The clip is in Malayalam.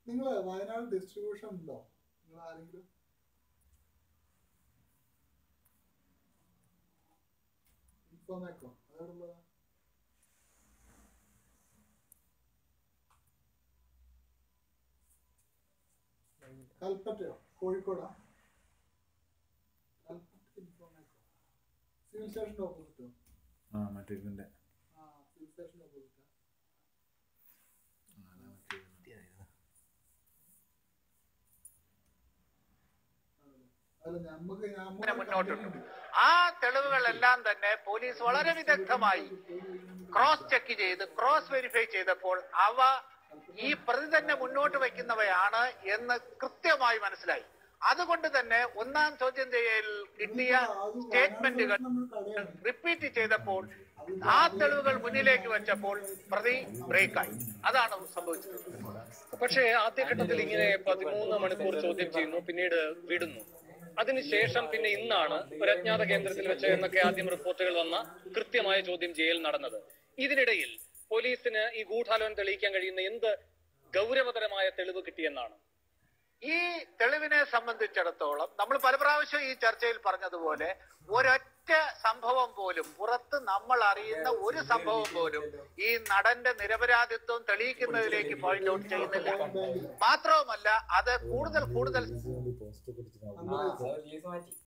നിങ്ങൾ വയനാട് ഡിസ്ട്രിബ്യൂഷൻ ഉണ്ടോ നിങ്ങൾ ആരെങ്കിലും ഇൻഫോമേക്കോ അതെവിടെ കൽപ്പറ്റയോ കോഴിക്കോടാ കൽപ്പറ്റ ഇൻഫോമേക്കോ സിവിൽ സ്റ്റേഷൻ്റെ ഓപ്പോസിറ്റോ ആ മറ്റേ ഇതിന്റെ ആ സിവിൽ സ്റ്റേഷൻ്റെ ഓപ്പോസിറ്റാ അല്ല നമുക്ക് ഇങ്ങനെ മുന്നോട്ടുണ്ട് ആ തെളിവുകളെല്ലാം തന്നെ പോലീസ് വളരെ വിദഗ്ധമായി ക്രോസ് ചെക്ക് ചെയ്ത് ക്രോസ് വെരിഫൈ ചെയ്തപ്പോൾ അവ ഈ പ്രതി തന്നെ മുന്നോട്ട് വയ്ക്കുന്നവയാണ് എന്ന് കൃത്യമായി മനസ്സിലായി അതുകൊണ്ട് തന്നെ ഒന്നാം ചോദ്യം ചെയ്യലിൽ കിട്ടിയ സ്റ്റേറ്റ്മെന്റുകൾ റിപ്പീറ്റ് ചെയ്തപ്പോൾ ആ തെളിവുകൾ മുന്നിലേക്ക് വെച്ചപ്പോൾ പ്രതി ബ്രേക്കായി അതാണ് സംഭവിച്ചിട്ടുള്ളത് പക്ഷേ ആദ്യഘട്ടത്തിൽ ഇങ്ങനെ പതിമൂന്ന് മണിക്കൂർ ചോദ്യം ചെയ്യുന്നു പിന്നീട് വിടുന്നു അതിനുശേഷം പിന്നെ ഇന്നാണ് ഒരു അജ്ഞാത കേന്ദ്രത്തിൽ വെച്ച് എന്നൊക്കെ ആദ്യം റിപ്പോർട്ടുകൾ വന്ന കൃത്യമായ ചോദ്യം ചെയ്യൽ നടന്നത് ഇതിനിടയിൽ പോലീസിന് ഈ ഗൂഢാലോചന തെളിയിക്കാൻ കഴിയുന്ന എന്ത് ഗൗരവതരമായ തെളിവ് കിട്ടിയെന്നാണ് ഈ തെളിവിനെ സംബന്ധിച്ചിടത്തോളം നമ്മൾ പല പ്രാവശ്യം ഈ ചർച്ചയിൽ പറഞ്ഞതുപോലെ ഒരൊറ്റ സംഭവം പോലും പുറത്ത് നമ്മൾ അറിയുന്ന ഒരു സംഭവം പോലും ഈ നടന്റെ നിരപരാധിത്വം തെളിയിക്കുന്നതിലേക്ക് പോയിന്റ് ഔട്ട് ചെയ്യുന്നില്ല മാത്രവുമല്ല അത് കൂടുതൽ കൂടുതൽ പോസ്റ്റ് കൊടുത്തിട്ടാണ്